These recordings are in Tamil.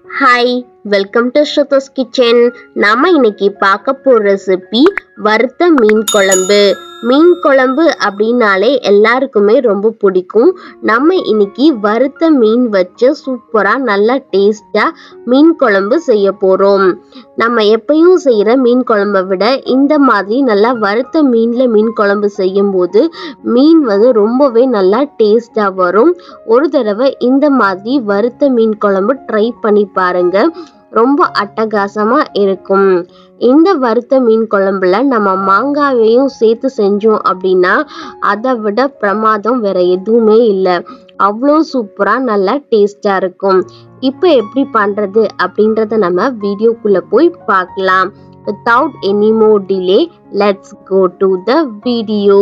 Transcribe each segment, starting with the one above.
hi welcome to Shruthos kitchen நாம இன்னைக்கு பார்க்க போற ரெசிபி வறுத்த மீன் குழம்பு மீன் குழம்பு அப்படின்னாலே எல்லாருக்குமே ரொம்ப பிடிக்கும் நம்ம இன்னைக்கு வறுத்த மீன் வச்சு சூப்பரா நல்லா டேஸ்டா மீன் குழம்பு செய்ய போறோம் நம்ம எப்பயும் செய்யற மீன் குழம்பை விட இந்த மாதிரி நல்லா வறுத்த மீன்ல மீன் குழம்பு செய்யும் போது மீன் வந்து ரொம்பவே நல்லா டேஸ்டா வரும் ஒரு தடவை இந்த மாதிரி வறுத்த மீன் குழம்பு ட்ரை பண்ணி பாருங்க ரொம்ப அட்டகாசமா இருக்கும் இந்த வறுத்த மீன் குழம்புல நம்ம மாங்காயையும் சேர்த்து செஞ்சோம் அப்படின்னா அதை விட பிரமாதம் வேற எதுவுமே இல்லை அவ்வளோ சூப்பரா நல்லா டேஸ்டா இருக்கும் இப்போ எப்படி பண்றது அப்படின்றத நம்ம வீடியோக்குள்ள போய் பார்க்கலாம் without any more delay let's go to the video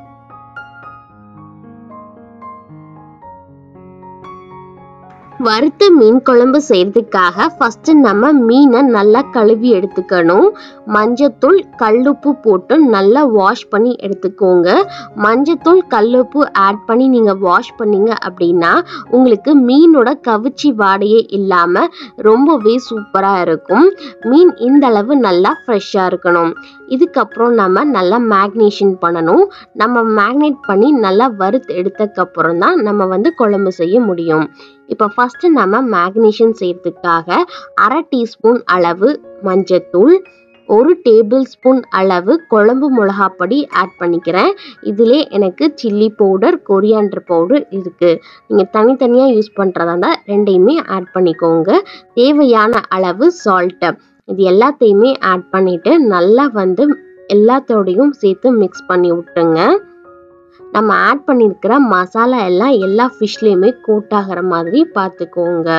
வறுத்த மீன் குழம்பு செய்யறதுக்காக ஃபர்ஸ்ட் நம்ம மீனை நல்லா கழுவி எடுத்துக்கணும் மஞ்சத்தூள் கல்லுப்பு போட்டு நல்லா வாஷ் பண்ணி எடுத்துக்கோங்க மஞ்சத்தூள் கல்லுப்பு ஆட் பண்ணி நீங்க வாஷ் பண்ணீங்க அப்படின்னா உங்களுக்கு மீனோட கவிச்சி வாடையே இல்லாம ரொம்பவே சூப்பரா இருக்கும் மீன் இந்த அளவு நல்லா ஃப்ரெஷ்ஷா இருக்கணும் இதுக்கப்புறம் நம்ம நல்லா மேக்னேஷன் பண்ணணும் நம்ம மேக்னேட் பண்ணி நல்லா வறுத்து எடுத்ததுக்கப்புறம் தான் நம்ம வந்து குழம்பு செய்ய முடியும் இப்போ ஃபஸ்ட்டு நம்ம மேக்னேஷன் செய்யறதுக்காக அரை டீஸ்பூன் அளவு மஞ்சத்தூள் ஒரு டேபிள் ஸ்பூன் அளவு குழம்பு மிளகாப்பொடி ஆட் பண்ணிக்கிறேன் இதிலே எனக்கு சில்லி பவுடர் கொரியாண்டர் பவுடர் இருக்குது நீங்கள் தனித்தனியாக யூஸ் பண்ணுறதா இருந்தால் ரெண்டையுமே ஆட் பண்ணிக்கோங்க தேவையான அளவு சால்ட்டு இது எல்லாத்தையுமே ஆட் பண்ணிவிட்டு நல்லா வந்து எல்லாத்தோடையும் சேர்த்து மிக்ஸ் பண்ணி விட்டுருங்க நம்ம ஆட் பண்ணியிருக்கிற மசாலா எல்லாம் எல்லா ஃபிஷ்லேயுமே கோட் ஆகிற மாதிரி பார்த்துக்கோங்க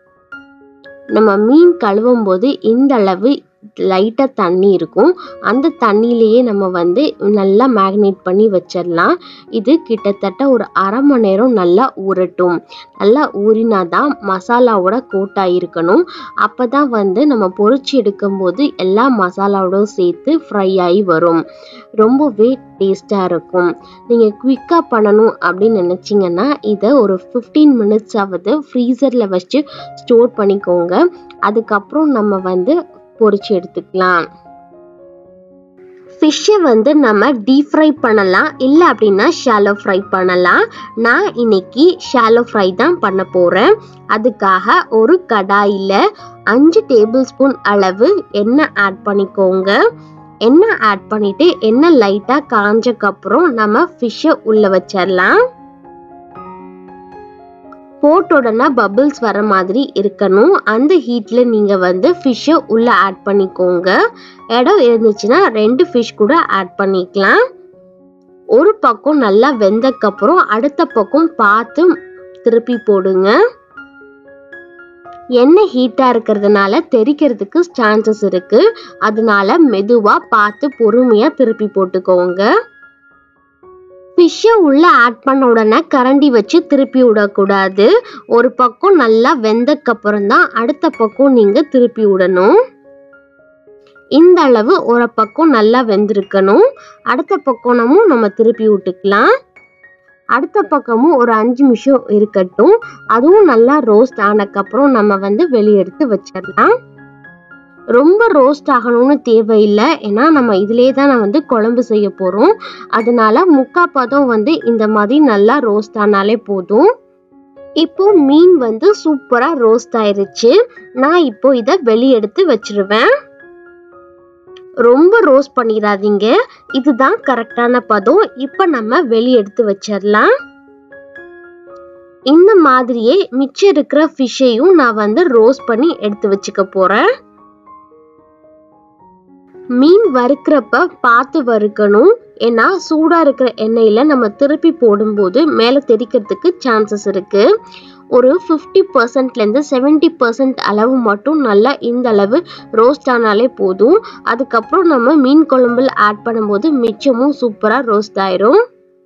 நம்ம மீன் கழுவும் போது இந்த அளவு லைட்டாக தண்ணி இருக்கும் அந்த தண்ணியிலேயே நம்ம வந்து நல்லா மேக்னேட் பண்ணி வச்சிடலாம் இது கிட்டத்தட்ட ஒரு அரை மணி நேரம் நல்லா ஊறட்டும் நல்லா ஊறினா தான் மசாலாவோட கோட்டாக இருக்கணும் அப்போ தான் வந்து நம்ம பொரிச்சு எடுக்கும்போது எல்லா மசாலாவோட சேர்த்து ஃப்ரை ஆகி வரும் ரொம்பவே டேஸ்ட்டாக இருக்கும் நீங்கள் குயிக்காக பண்ணணும் அப்படின்னு நினச்சிங்கன்னா இதை ஒரு ஃபிஃப்டீன் மினிட்ஸ் ஆகுது ஃப்ரீசரில் வச்சு ஸ்டோர் பண்ணிக்கோங்க அதுக்கப்புறம் நம்ம வந்து பொரிச்சு எடுத்துக்கலாம் ஃபிஷ்ஷை வந்து நம்ம டீப் ஃப்ரை பண்ணலாம் இல்லை அப்படின்னா ஷாலோ ஃப்ரை பண்ணலாம் நான் இன்னைக்கு ஷாலோ ஃப்ரை தான் பண்ண போகிறேன் அதுக்காக ஒரு கடாயில் அஞ்சு டேபிள் ஸ்பூன் அளவு எண்ணெய் ஆட் பண்ணிக்கோங்க எண்ணெய் ஆட் பண்ணிட்டு எண்ணெய் லைட்டாக காஞ்சக்கப்புறம் நம்ம ஃபிஷ்ஷை உள்ளே வச்சிடலாம் போட்ட உடனே பபிள்ஸ் வர மாதிரி இருக்கணும் அந்த ஹீட்டில் நீங்கள் வந்து ஃபிஷ்ஷை உள்ளே ஆட் பண்ணிக்கோங்க இடம் இருந்துச்சுன்னா ரெண்டு ஃபிஷ் கூட ஆட் பண்ணிக்கலாம் ஒரு பக்கம் நல்லா வெந்தக்கப்புறம் அடுத்த பக்கம் பார்த்து திருப்பி போடுங்க எண்ணெய் ஹீட்டாக இருக்கிறதுனால தெரிக்கிறதுக்கு சான்சஸ் இருக்குது அதனால மெதுவாக பார்த்து பொறுமையாக திருப்பி போட்டுக்கோங்க ஃபிஷ்ஷை உள்ளே ஆட் பண்ண உடனே கரண்டி வச்சு திருப்பி விடக்கூடாது ஒரு பக்கம் நல்லா வெந்தக்கப்புறம் தான் அடுத்த பக்கம் நீங்கள் திருப்பி விடணும் இந்த அளவு ஒரு பக்கம் நல்லா வெந்திருக்கணும் அடுத்த பக்கமும் நம்ம திருப்பி விட்டுக்கலாம் அடுத்த பக்கமும் ஒரு அஞ்சு நிமிஷம் இருக்கட்டும் அதுவும் நல்லா ரோஸ்ட் ஆனக்கப்புறம் நம்ம வந்து வெளியெடுத்து வச்சிடலாம் ரொம்ப ரோஸ்ட் ஆகணும்னு தேவையில்லை ஏன்னா நம்ம இதிலே தான் நான் வந்து குழம்பு செய்ய போகிறோம் அதனால முக்கா பதம் வந்து இந்த மாதிரி நல்லா ரோஸ்ட் ஆனாலே போதும் இப்போ மீன் வந்து சூப்பராக ரோஸ்ட் ஆயிருச்சு நான் இப்போ இதை வெளியெடுத்து வச்சிருவேன் ரொம்ப ரோஸ்ட் பண்ணிடாதீங்க இதுதான் கரெக்டான பதம் இப்போ நம்ம வெளியெடுத்து வச்சிடலாம் இந்த மாதிரியே மிச்சம் இருக்கிற ஃபிஷ்ஷையும் நான் வந்து ரோஸ்ட் பண்ணி எடுத்து வச்சுக்க போகிறேன் மீன் வறுக்கிறப்ப பார்த்து வறுக்கணும் ஏன்னா சூடாக இருக்கிற எண்ணெயில் நம்ம திருப்பி போடும்போது மேலே தெரிக்கிறதுக்கு சான்சஸ் இருக்குது ஒரு ஃபிஃப்டி பர்சன்ட்லேருந்து செவன்ட்டி பர்சன்ட் அளவு மட்டும் நல்லா இந்த அளவு ரோஸ்ட் ஆனாலே போதும் அதுக்கப்புறம் நம்ம மீன் குழம்புல ஆட் பண்ணும்போது மிச்சமும் சூப்பராக ரோஸ்ட் ஆயிரும்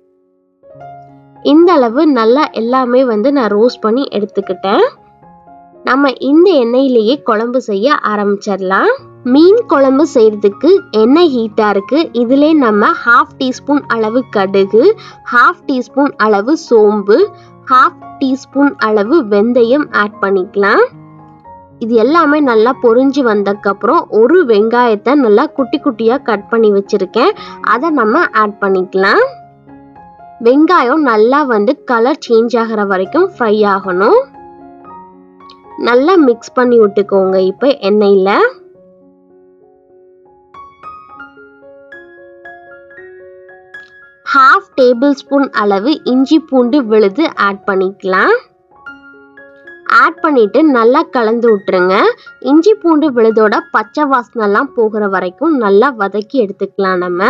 இந்த அளவு நல்லா எல்லாமே வந்து நான் ரோஸ்ட் பண்ணி எடுத்துக்கிட்டேன் நம்ம இந்த எண்ணெயிலேயே குழம்பு செய்ய ஆரம்பிச்சிடலாம் மீன் குழம்பு செய்யறதுக்கு எண்ணெய் ஹீட்டாக இருக்கு இதிலே நம்ம ஹாஃப் டீஸ்பூன் அளவு கடுகு ஹாஃப் டீஸ்பூன் அளவு சோம்பு ஹாஃப் டீஸ்பூன் அளவு வெந்தயம் ஆட் பண்ணிக்கலாம் இது எல்லாமே நல்லா பொரிஞ்சு வந்ததுக்கப்புறம் ஒரு வெங்காயத்தை நல்லா குட்டி குட்டியாக கட் பண்ணி வச்சுருக்கேன் அதை நம்ம ஆட் பண்ணிக்கலாம் வெங்காயம் நல்லா வந்து கலர் சேஞ்ச் ஆகிற வரைக்கும் ஃப்ரை ஆகணும் நல்லா மிக்ஸ் பண்ணி விட்டுக்கோங்க இப்போ எண்ணெயில் ஹாஃப் டேபிள் ஸ்பூன் அளவு இஞ்சி பூண்டு விழுது ஆட் பண்ணிக்கலாம் ஆட் பண்ணிட்டு நல்லா கலந்து விட்டுருங்க இஞ்சி பூண்டு விழுதோட பச்சை வாசனைலாம் போகிற வரைக்கும் நல்லா வதக்கி எடுத்துக்கலாம் நம்ம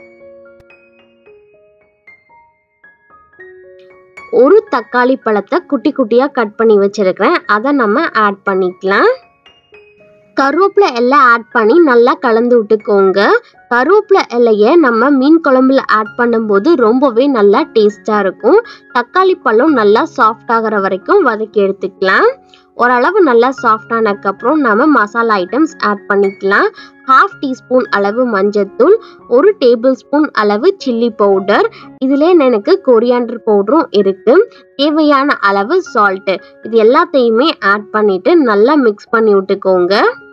ஒரு தக்காளி பழத்தை குட்டி குட்டியாக கட் பண்ணி வச்சிருக்கிறேன் அதை நம்ம ஆட் பண்ணிக்கலாம் கருவேப்பிலை எல்லாம் ஆட் பண்ணி நல்லா கலந்து விட்டுக்கோங்க கருவேப்பிலை இலையை நம்ம மீன் குழம்புல ஆட் பண்ணும்போது ரொம்பவே நல்லா டேஸ்டாக இருக்கும் தக்காளி பழம் நல்லா சாஃப்ட் ஆகிற வரைக்கும் வதக்கி எடுத்துக்கலாம் ஓரளவு நல்லா சாஃப்ட் ஆனதுக்கப்புறம் நம்ம மசாலா ஐட்டம்ஸ் ஆட் பண்ணிக்கலாம் ஹாஃப் டீஸ்பூன் அளவு மஞ்சத்தூள் ஒரு டேபிள் ஸ்பூன் அளவு சில்லி பவுடர் இதிலே எனக்கு கொரியாண்டர் பவுடரும் இருக்கு தேவையான அளவு சால்ட்டு இது எல்லாத்தையுமே ஆட் பண்ணிட்டு நல்லா மிக்ஸ் பண்ணி விட்டுக்கோங்க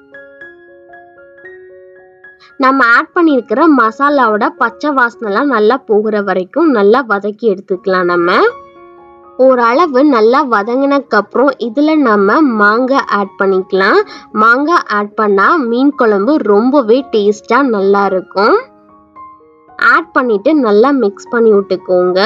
நம்ம ஆட் பண்ணியிருக்கிற மசாலாவோட பச்சை வாசனைலாம் நல்லா போகிற வரைக்கும் நல்லா வதக்கி எடுத்துக்கலாம் நம்ம ஓரளவு நல்லா வதங்கினதுக்கு அப்புறம் இதில் நம்ம மாங்காய் ஆட் பண்ணிக்கலாம் மாங்காய் ஆட் பண்ணால் மீன் குழம்பு ரொம்பவே டேஸ்டாக நல்லா இருக்கும் ஆட் பண்ணிட்டு நல்லா மிக்ஸ் பண்ணி விட்டுக்கோங்க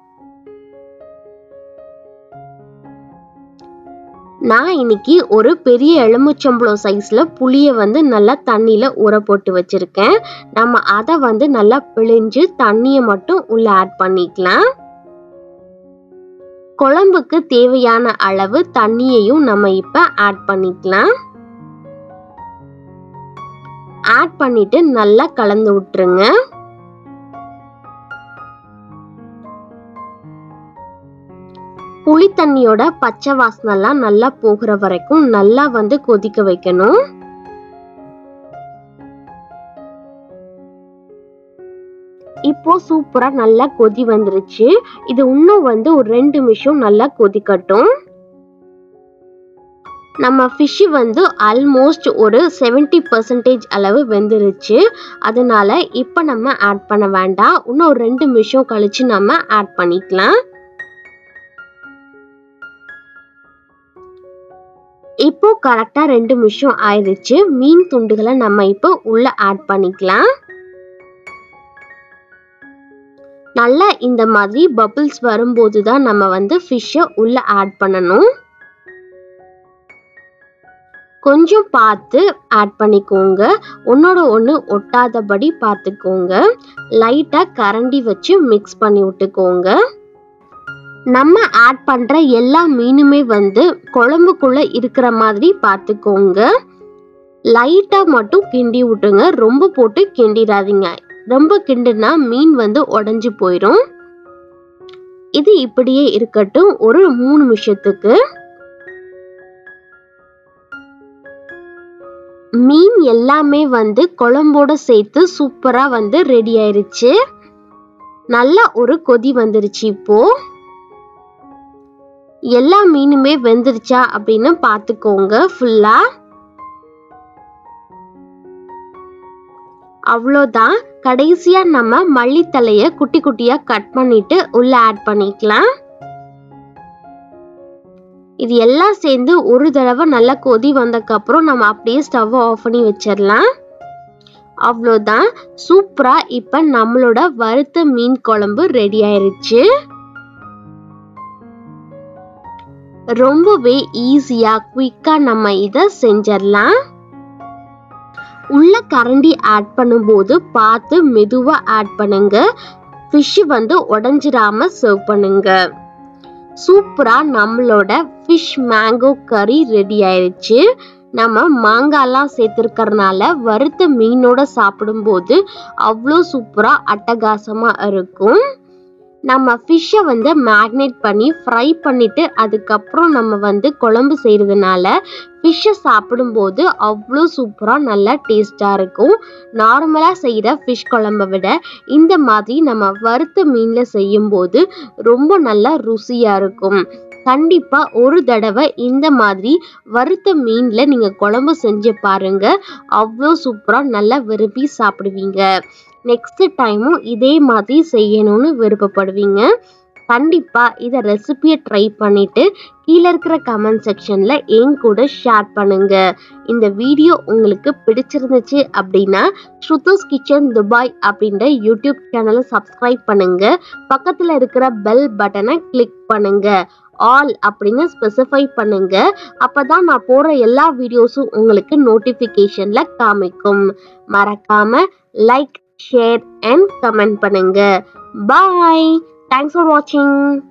நான் இன்னைக்கு ஒரு பெரிய எலுமிச்சம்பழம் சைஸில் புளியை வந்து நல்லா தண்ணியில் ஊற போட்டு வச்சுருக்கேன் நம்ம அதை வந்து நல்லா பிழிஞ்சு தண்ணியை மட்டும் உள்ளே ஆட் பண்ணிக்கலாம் குழம்புக்கு தேவையான அளவு தண்ணியையும் நம்ம இப்போ ஆட் பண்ணிக்கலாம் ஆட் பண்ணிட்டு நல்லா கலந்து விட்டுருங்க புளி தண்ணியோட பச்சை வாசனைலாம் நல்லா போகிற வரைக்கும் நல்லா வந்து கொதிக்க வைக்கணும் இப்போ சூப்பரா நல்லா கொதி வந்துருச்சு இது இன்னும் வந்து ஒரு ரெண்டு நிமிஷம் நல்லா கொதிக்கட்டும் நம்ம ஃபிஷ்ஷு வந்து ஆல்மோஸ்ட் ஒரு செவன்டி பர்சன்டேஜ் அளவு வெந்துருச்சு அதனால இப்போ நம்ம ஆட் பண்ண வேண்டாம் இன்னும் ஒரு ரெண்டு நிமிஷம் கழிச்சு நம்ம ஆட் பண்ணிக்கலாம் இப்போ கரெக்டா ரெண்டு நிமிஷம் ஆயிடுச்சு மீன் துண்டுகளை நம்ம இப்போ உள்ள ஆட் பண்ணிக்கலாம் நல்லா இந்த மாதிரி பபிள்ஸ் வரும்போது தான் நம்ம வந்து ஃபிஷ்ஷை உள்ள ஆட் பண்ணணும் கொஞ்சம் பார்த்து ஆட் பண்ணிக்கோங்க ஒன்னோட ஒன்று ஒட்டாதபடி பார்த்துக்கோங்க லைட்டாக கரண்டி வச்சு மிக்ஸ் பண்ணி விட்டுக்கோங்க நம்ம ஆட் பண்ணுற எல்லா மீனுமே வந்து குழம்புக்குள்ளே இருக்கிற மாதிரி பார்த்துக்கோங்க லைட்டாக மட்டும் கிண்டி விட்டுங்க ரொம்ப போட்டு கிண்டிடாதீங்க ரொம்ப கிண்டுனா மீன் வந்து உடஞ்சி போயிடும் இது இப்படியே இருக்கட்டும் ஒரு மூணு நிமிஷத்துக்கு மீன் எல்லாமே வந்து குழம்போட சேர்த்து சூப்பரா வந்து ரெடி ஆயிருச்சு நல்லா ஒரு கொதி வந்துருச்சு இப்போ எல்லா மீனுமே வெந்துருச்சா அப்படின்னு பார்த்துக்கோங்க ஃபுல்லா அவ்வளோதான் கடைசியா நம்ம மல்லித்தலைய குட்டி குட்டியா கட் பண்ணிட்டு உள்ள ஆட் பண்ணிக்கலாம் இது எல்லாம் சேர்ந்து ஒரு தடவை நல்லா கொதி வந்ததுக்கு அப்புறம் நம்ம அப்படியே ஸ்டவ் ஆஃப் பண்ணி வச்சிடலாம் அவ்வளோதான் சூப்பரா இப்ப நம்மளோட வறுத்த மீன் குழம்பு ரெடி ஆயிருச்சு ரொம்பவே ஈஸியா குயிக்கா நம்ம இதை செஞ்சிடலாம் உள்ள கரண்டி ஆட் பண்ணும்போது பார்த்து மெதுவா ஆட் பண்ணுங்க ஃபிஷ் வந்து உடஞ்சிராம சர்வ் பண்ணுங்க சூப்பரா நம்மளோட ஃபிஷ் மேங்கோ கறி ரெடி ஆயிருச்சு நம்ம மாங்காய்லாம் சேர்த்துருக்கறனால வறுத்த மீனோட சாப்பிடும்போது அவ்வளோ சூப்பரா அட்டகாசமா இருக்கும் நம்ம ஃபிஷ்ஷை வந்து மேக்னேட் பண்ணி ஃப்ரை பண்ணிட்டு அதுக்கப்புறம் நம்ம வந்து குழம்பு செய்கிறதுனால ஃபிஷ்ஷை சாப்பிடும்போது அவ்வளோ சூப்பராக நல்லா டேஸ்ட்டாக இருக்கும் நார்மலாக செய்கிற ஃபிஷ் குழம்பை விட இந்த மாதிரி நம்ம வறுத்த மீனில் செய்யும்போது ரொம்ப நல்லா ருசியாக இருக்கும் கண்டிப்பா ஒரு தடவை இந்த மாதிரி வறுத்த மீன்ல நீங்க குழம்பு செஞ்சு பாருங்க அவ்வளோ சூப்பரா நல்லா விரும்பி சாப்பிடுவீங்க நெக்ஸ்ட் டைமும் இதே மாதிரி செய்யணும்னு விருப்பப்படுவீங்க கண்டிப்பா இதை ரெசிபியை ட்ரை பண்ணிட்டு கீழே இருக்கிற கமெண்ட் செக்ஷன்ல என் கூட ஷேர் பண்ணுங்க இந்த வீடியோ உங்களுக்கு பிடிச்சிருந்துச்சு அப்படின்னா ஸ்ருதோஸ் கிச்சன் துபாய் அப்படின்ற யூடியூப் சேனலை சப்ஸ்கிரைப் பண்ணுங்க பக்கத்துல இருக்கிற பெல் பட்டனை கிளிக் பண்ணுங்க ஆல் அப்படின்னு ஸ்பெசிஃபை பண்ணுங்க அப்பதான் நான் போடுற எல்லா வீடியோஸும் உங்களுக்கு நோட்டிஃபிகேஷன்ல காமிக்கும் மறக்காம லைக் ஷேர் அண்ட் கமெண்ட் பண்ணுங்க பாய் தேங்க்ஸ் ஃபார் வாட்சிங்